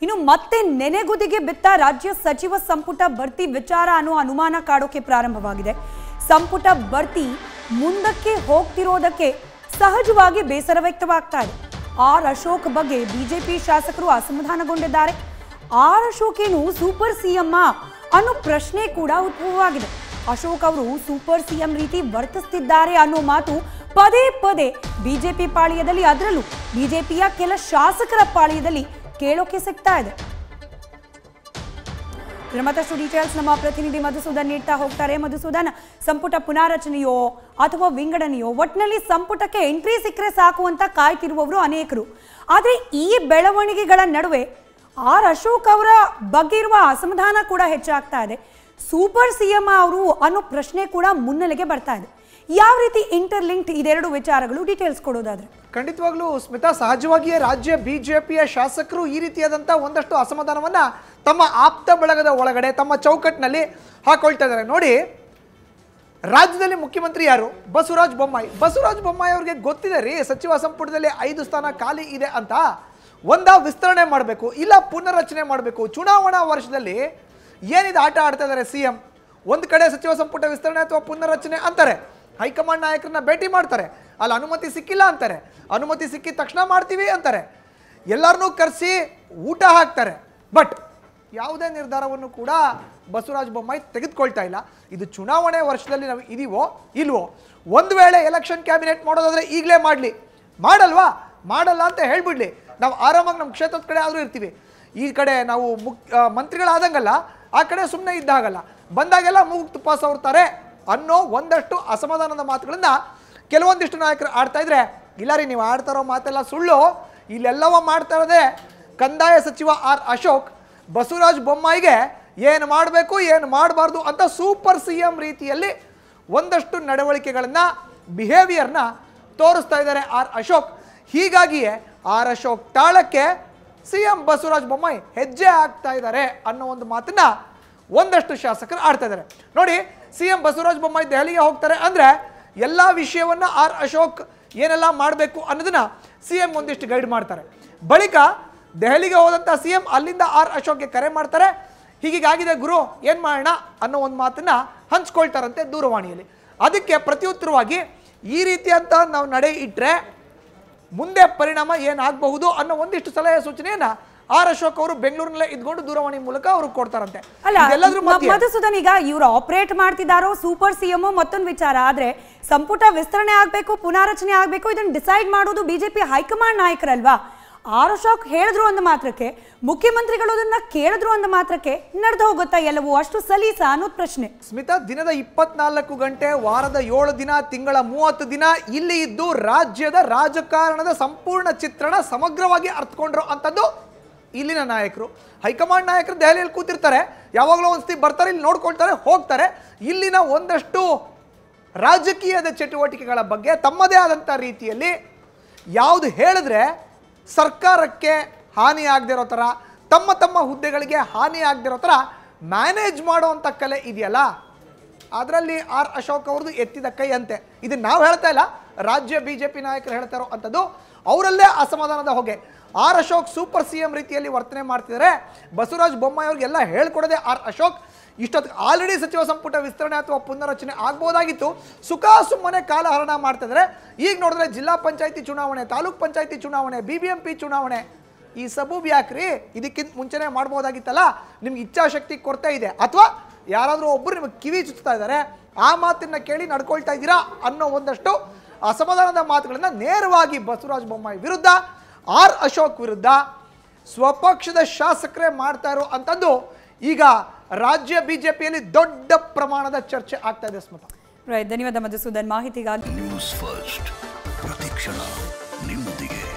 ಇನ್ನು ಮತ್ತೆ ನೆನೆಗುದಿಗೆ ಬಿತ್ತ ರಾಜ್ಯ ಸಚಿವ ಸಂಪುಟ ಭರ್ತಿ ವಿಚಾರ ಅನ್ನೋ ಅನುಮಾನ ಕಾಡೋಕೆ ಪ್ರಾರಂಭವಾಗಿದೆ ಸಂಪುಟ ಭರ್ತಿ ಮುಂದಕ್ಕೆ ಹೋಗ್ತಿರೋದಕ್ಕೆ ಸಹಜವಾಗಿ ಬೇಸರ ವ್ಯಕ್ತವಾಗ್ತಾ ಇದೆ ಆರ್ ಅಶೋಕ್ ಬಗ್ಗೆ ಬಿಜೆಪಿ ಶಾಸಕರು ಅಸಮಾಧಾನಗೊಂಡಿದ್ದಾರೆ ಆರ್ ಅಶೋಕ್ ಏನು ಸೂಪರ್ ಸಿಎಂ ಅನ್ನೋ ಪ್ರಶ್ನೆ ಕೂಡ ಉದ್ಭವವಾಗಿದೆ ಅಶೋಕ್ ಅವರು ಸೂಪರ್ ಸಿಎಂ ರೀತಿ ವರ್ತಿಸ್ತಿದ್ದಾರೆ ಅನ್ನೋ ಮಾತು ಪದೇ ಪದೇ ಬಿಜೆಪಿ ಪಾಳ್ಯದಲ್ಲಿ ಅದರಲ್ಲೂ ಬಿಜೆಪಿಯ ಕೆಲ ಶಾಸಕರ ಪಾಳ್ಯದಲ್ಲಿ ಕೇಳೋಕೆ ಸಿಗ್ತಾ ಇದೆ ಇದರ ಮತ್ತಷ್ಟು ಡೀಟೇಲ್ಸ್ ನಮ್ಮ ಪ್ರತಿನಿಧಿ ಮಧುಸೂದನ್ ನೀಡ್ತಾ ಹೋಗ್ತಾರೆ ಮಧುಸೂದನ್ ಸಂಪುಟ ಪುನಾರಚನೆಯೋ ಅಥವಾ ವಿಂಗಡಣೆಯೋ ಒಟ್ಟಿನಲ್ಲಿ ಸಂಪುಟಕ್ಕೆ ಎಂಟ್ರಿ ಸಿಕ್ಕರೆ ಸಾಕು ಅಂತ ಕಾಯ್ತಿರುವವರು ಅನೇಕರು ಆದರೆ ಈ ಬೆಳವಣಿಗೆಗಳ ನಡುವೆ ಆರ್ ಅಶೋಕ್ ಅವರ ಬಗ್ಗೆ ಇರುವ ಅಸಮಾಧಾನ ಕೂಡ ಹೆಚ್ಚಾಗ್ತಾ ಇದೆ ಸೂಪರ್ ಸಿಎಂ ಅವರು ಅನ್ನೋ ಪ್ರಶ್ನೆ ಕೂಡ ಮುನ್ನೆಲೆಗೆ ಬರ್ತಾ ಇದೆ ಯಾವ ರೀತಿ ಇಂಟರ್ಲಿಂಕ್ಡ್ ಇದೆರಡು ವಿಚಾರಗಳು ಡೀಟೇಲ್ಸ್ ಕೊಡೋದಾದ್ರೆ ಖಂಡಿತವಾಗ್ಲೂ ಸ್ಮಿತಾ ಸಹಜವಾಗಿಯೇ ರಾಜ್ಯ ಬಿಜೆಪಿಯ ಶಾಸಕರು ಈ ರೀತಿಯಾದಂಥ ಒಂದಷ್ಟು ಅಸಮಾಧಾನವನ್ನ ತಮ್ಮ ಆಪ್ತ ಬಳಗದ ಒಳಗಡೆ ತಮ್ಮ ಚೌಕಟ್ಟಿನಲ್ಲಿ ಹಾಕೊಳ್ತಾ ಇದ್ದಾರೆ ನೋಡಿ ರಾಜ್ಯದಲ್ಲಿ ಮುಖ್ಯಮಂತ್ರಿ ಯಾರು ಬಸವರಾಜ ಬೊಮ್ಮಾಯಿ ಬಸವರಾಜ ಬೊಮ್ಮಾಯಿ ಅವ್ರಿಗೆ ಗೊತ್ತಿದೆ ರೀ ಸಚಿವ ಸಂಪುಟದಲ್ಲಿ ಐದು ಸ್ಥಾನ ಖಾಲಿ ಇದೆ ಅಂತ ಒಂದ ವಿಸ್ತರಣೆ ಮಾಡಬೇಕು ಇಲ್ಲ ಪುನರ್ರಚನೆ ಮಾಡಬೇಕು ಚುನಾವಣಾ ವರ್ಷದಲ್ಲಿ ಏನಿದೆ ಆಟ ಆಡ್ತಾ ಇದ್ದಾರೆ ಸಿ ಎಂ ಒಂದು ಕಡೆ ಸಚಿವ ಸಂಪುಟ ವಿಸ್ತರಣೆ ಅಥವಾ ಪುನರ್ರಚನೆ ಅಂತಾರೆ ಹೈಕಮಾಂಡ್ ನಾಯಕರನ್ನ ಭೇಟಿ ಮಾಡ್ತಾರೆ ಅಲ್ಲಿ ಅನುಮತಿ ಸಿಕ್ಕಿಲ್ಲ ಅಂತಾರೆ ಅನುಮತಿ ಸಿಕ್ಕಿದ ತಕ್ಷಣ ಮಾಡ್ತೀವಿ ಅಂತಾರೆ ಎಲ್ಲರನ್ನೂ ಕರೆಸಿ ಊಟ ಹಾಕ್ತಾರೆ ಬಟ್ ಯಾವುದೇ ನಿರ್ಧಾರವನ್ನು ಕೂಡ ಬಸವರಾಜ ಬೊಮ್ಮಾಯಿ ತೆಗೆದುಕೊಳ್ತಾ ಇಲ್ಲ ಇದು ಚುನಾವಣೆ ವರ್ಷದಲ್ಲಿ ನಾವು ಇದೀವೋ ಇಲ್ವೋ ಒಂದು ವೇಳೆ ಎಲೆಕ್ಷನ್ ಕ್ಯಾಬಿನೆಟ್ ಮಾಡೋದಾದ್ರೆ ಈಗಲೇ ಮಾಡಲಿ ಮಾಡಲ್ವಾ ಮಾಡಲ್ಲ ಅಂತ ಹೇಳ್ಬಿಡ್ಲಿ ನಾವು ಆರಾಮಾಗಿ ನಮ್ಮ ಕ್ಷೇತ್ರದ ಕಡೆ ಆದರೂ ಇರ್ತೀವಿ ಈ ಕಡೆ ನಾವು ಮುಕ್ ಆ, ಮಂತ್ರಿಗಳಾದಂಗಲ್ಲ ಆ ಕಡೆ ಸುಮ್ಮನೆ ಇದ್ದಾಗಲ್ಲ ಬಂದಾಗೆಲ್ಲ ಮೂಗು ತುಪ್ಪ ಸವರ್ತಾರೆ ಅನ್ನೋ ಒಂದಷ್ಟು ಅಸಮಾಧಾನದ ಮಾತುಗಳನ್ನ ಕೆಲವೊಂದಿಷ್ಟು ನಾಯಕರು ಆಡ್ತಾ ಇದ್ರೆ ಇಲ್ಲ ರೀ ನೀವು ಆಡ್ತಾ ಇರೋ ಮಾತೆಲ್ಲ ಸುಳ್ಳು ಇಲ್ಲೆಲ್ಲವ ಮಾಡ್ತಾ ಇರೋದೇ ಕಂದಾಯ ಸಚಿವ ಆರ್ ಅಶೋಕ್ ಬಸವರಾಜ ಬೊಮ್ಮಾಯಿಗೆ ಏನು ಮಾಡಬೇಕು ಏನು ಮಾಡಬಾರ್ದು ಅಂತ ಸೂಪರ್ ಸಿ ಎಂ ರೀತಿಯಲ್ಲಿ ಒಂದಷ್ಟು ನಡವಳಿಕೆಗಳನ್ನ ಬಿಹೇವಿಯರ್ನ ತೋರಿಸ್ತಾ ಇದ್ದಾರೆ ಆರ್ ಅಶೋಕ್ ಹೀಗಾಗಿಯೇ ಆರ್ ಅಶೋಕ್ ತಾಳಕ್ಕೆ ಸಿ ಎಂ ಬಸವರಾಜ ಬೊಮ್ಮಾಯಿ ಹೆಜ್ಜೆ ಆಗ್ತಾ ಇದ್ದಾರೆ ಅನ್ನೋ ಒಂದು ಮಾತನ್ನ ಒಂದಷ್ಟು ಶಾಸಕರು ಆಡ್ತಾ ಇದ್ದಾರೆ ನೋಡಿ ಸಿ ಎಂ ಬಸವರಾಜ ಬೊಮ್ಮಾಯಿ ದೆಹಲಿಗೆ ಹೋಗ್ತಾರೆ ಅಂದ್ರೆ ಎಲ್ಲ ವಿಷಯವನ್ನ ಆರ್ ಅಶೋಕ್ ಏನೆಲ್ಲ ಮಾಡಬೇಕು ಅನ್ನೋದನ್ನ ಸಿ ಎಂ ಒಂದಿಷ್ಟು ಗೈಡ್ ಮಾಡ್ತಾರೆ ಬಳಿಕ ದೆಹಲಿಗೆ ಹೋದಂಥ ಸಿ ಎಂ ಅಲ್ಲಿಂದ ಆರ್ ಅಶೋಕ್ಗೆ ಕರೆ ಮಾಡ್ತಾರೆ ಹೀಗೀಗಾಗಿದೆ ಗುರು ಏನು ಮಾಡೋಣ ಅನ್ನೋ ಒಂದು ಮಾತನ್ನ ಹಂಚ್ಕೊಳ್ತಾರಂತೆ ದೂರವಾಣಿಯಲ್ಲಿ ಅದಕ್ಕೆ ಪ್ರತ್ಯುತ್ತರವಾಗಿ ಈ ರೀತಿಯಂತ ನಾವು ನಡೆ ಇಟ್ಟರೆ ಮುಂದೆ ಪರಿಣಾಮ ಏನಾಗಬಹುದು ಅನ್ನೋ ಒಂದಿಷ್ಟು ಸಲಹೆ ಸೂಚನೆಯನ್ನ ಆರ್ ಅಶೋಕ್ ಅವರು ಬೆಂಗಳೂರಿನಲ್ಲೇ ಇದ್ಕೊಂಡು ದೂರವಾಣಿ ಮೂಲಕ ಅವರು ಕೊಡ್ತಾರಂತೆ ಅಲ್ಲ ಇದೆಲ್ಲದ್ರ ಮ- ಮಧ್ಯೆ ಮಧುಸೂದನ್ ಈಗ ಇವ್ರು ಆಪರೇಟ್ ಮಾಡ್ತಿದ್ದಾರೋ ಸೂಪರ್ ಸಿಎಂ ಮತ್ತೊಂದು ವಿಚಾರ ಆದ್ರೆ ಸಂಪುಟ ವಿಸ್ತರಣೆ ಆಗ್ಬೇಕು ಪುನಾರಚನೆ ಆಗ್ಬೇಕು ಇದನ್ನ ಡಿಸೈಡ್ ಮಾಡೋದು ಬಿಜೆಪಿ ಹೈಕಮಾಂಡ್ ನಾಯಕರಲ್ವಾ ಆರ್ ಅಶೋಕ್ ಹೇಳಿದ್ರು ಅಂದ ಮಾತ್ರಕ್ಕೆ ಮುಖ್ಯಮಂತ್ರಿಗಳು ಅದನ್ನ ಕೇಳಿದ್ರು ಅಂದ ಮಾತ್ರಕ್ಕೆ ನಡೆದು ಹೋಗುತ್ತಾ ಎಲ್ಲವೂ ಅಷ್ಟು ಸಲೀಸ ಅನ್ನೋದು ಪ್ರಶ್ನೆ ಸ್ಮಿತಾ ದಿನದ ಇಪ್ಪತ್ನಾಲ್ಕು ಗಂಟೆ ವಾರದ ಏಳು ದಿನ ತಿಂಗಳ ಮೂವತ್ತು ದಿನ ಇಲ್ಲಿ ಇದ್ದು ರಾಜ್ಯದ ರಾಜಕಾರಣದ ಸಂಪೂರ್ಣ ಚಿತ್ರಣ ಸಮಗ್ರವಾಗಿ ಅರ್ಥಕೊಂಡ್ರು ಅಂತದ್ದು ಇಲ್ಲಿನ ನಾಯಕರು ಹೈಕಮಾಂಡ್ ನಾಯಕರು ದೆಹಲಿಯಲ್ಲಿ ಕೂತಿರ್ತಾರೆ ಯಾವಾಗಲೂ ಒಂದ್ಸತಿ ಬರ್ತಾರೆ ಇಲ್ಲಿ ನೋಡ್ಕೊಳ್ತಾರೆ ಹೋಗ್ತಾರೆ ಇಲ್ಲಿನ ಒಂದಷ್ಟು ರಾಜಕೀಯದ ಚಟುವಟಿಕೆಗಳ ಬಗ್ಗೆ ತಮ್ಮದೇ ಆದಂಥ ರೀತಿಯಲ್ಲಿ ಯಾವುದು ಹೇಳಿದ್ರೆ ಸರ್ಕಾರಕ್ಕೆ ಹಾನಿ ಆಗದಿರೋ ಥರ ತಮ್ಮ ತಮ್ಮ ಹುದ್ದೆಗಳಿಗೆ ಹಾನಿ ಆಗದಿರೋ ಥರ ಮ್ಯಾನೇಜ್ ಮಾಡುವಂಥ ಕಲೆ ಇದೆಯಲ್ಲ ಅದರಲ್ಲಿ ಆರ್ ಅಶೋಕ್ ಅವ್ರದ್ದು ಎತ್ತಿದ ಕೈ ಅಂತೆ ಇದನ್ನ ನಾವು ಹೇಳ್ತಾ ಇಲ್ಲ ರಾಜ್ಯ ಬಿ ಜೆ ಪಿ ನಾಯಕರು ಹೇಳ್ತಾ ಇರೋ ಅಂಥದ್ದು ಅವರಲ್ಲೇ ಅಸಮಾಧಾನದ ಹೊಗೆ R Ashok super C M ರೀತಿಯಲ್ಲಿ ವರ್ತನೆ ಮಾಡ್ತಿದ್ದಾರೆ ಬಸವರಾಜ ಬೊಮ್ಮಾಯಿ ಅವ್ರಿಗೆಲ್ಲ ಹೇಳ್ಕೊಡದೆ ಆರ್ ಅಶೋಕ್ ಇಷ್ಟೊತ್ತು ಆಲ್ರೆಡಿ ಸಚಿವ ಸಂಪುಟ ವಿಸ್ತರಣೆ ಅಥವಾ ಪುನರ್ರಚನೆ ಆಗ್ಬೋದಾಗಿತ್ತು ಸುಖ ಸುಮ್ಮನೆ ಕಾಲಹರಣ ಮಾಡ್ತಿದ್ದಾರೆ ಈಗ ನೋಡಿದ್ರೆ ಜಿಲ್ಲಾ ಪಂಚಾಯತಿ ಚುನಾವಣೆ ತಾಲೂಕ್ ಪಂಚಾಯತಿ ಚುನಾವಣೆ ಬಿ ಬಿ ಎಂ ಪಿ ಚುನಾವಣೆ ಈ ಸಬೂಬ್ ಯಾಕ್ರಿ ಇದಕ್ಕಿಂತ ಮುಂಚೆನೇ ಮಾಡ್ಬೋದಾಗಿತ್ತಲ್ಲ ನಿಮ್ಗೆ ಇಚ್ಛಾಶಕ್ತಿ ಕೊರತೆ ಇದೆ ಅಥವಾ ಯಾರಾದರೂ ಒಬ್ಬರು ನಿಮಗೆ ಕಿವಿ ಚುಚ್ತಾ ಇದ್ದಾರೆ ಆ ಮಾತನ್ನ ಕೇಳಿ ನಡ್ಕೊಳ್ತಾ ಇದ್ದೀರಾ ಅನ್ನೋ ಒಂದಷ್ಟು ಅಸಮಾಧಾನದ ಮಾತುಗಳನ್ನ ನೇರವಾಗಿ ಬಸವರಾಜ ಬೊಮ್ಮಾಯಿ ವಿರುದ್ಧ ಆರ್ ಅಶೋಕ್ ವಿರುದ್ಧ ಸ್ವಪಕ್ಷದ ಶಾಸಕರೇ ಮಾಡ್ತಾ ಇರೋ ಅಂಥದ್ದು ಈಗ ರಾಜ್ಯ ಬಿಜೆಪಿಯಲ್ಲಿ ದೊಡ್ಡ ಪ್ರಮಾಣದ ಚರ್ಚೆ ಆಗ್ತಾ ಇದೆ ಸ್ಮಿತಾ ರೈಟ್ ಧನ್ಯವಾದ ಮಧುಸೂದನ್ ಮಾಹಿತಿಗಾಗಿ ನ್ಯೂಸ್ ಫಸ್ಟ್ ಪ್ರತಿಕ್ಷಣ ನಿಮ್ಮೊಂದಿಗೆ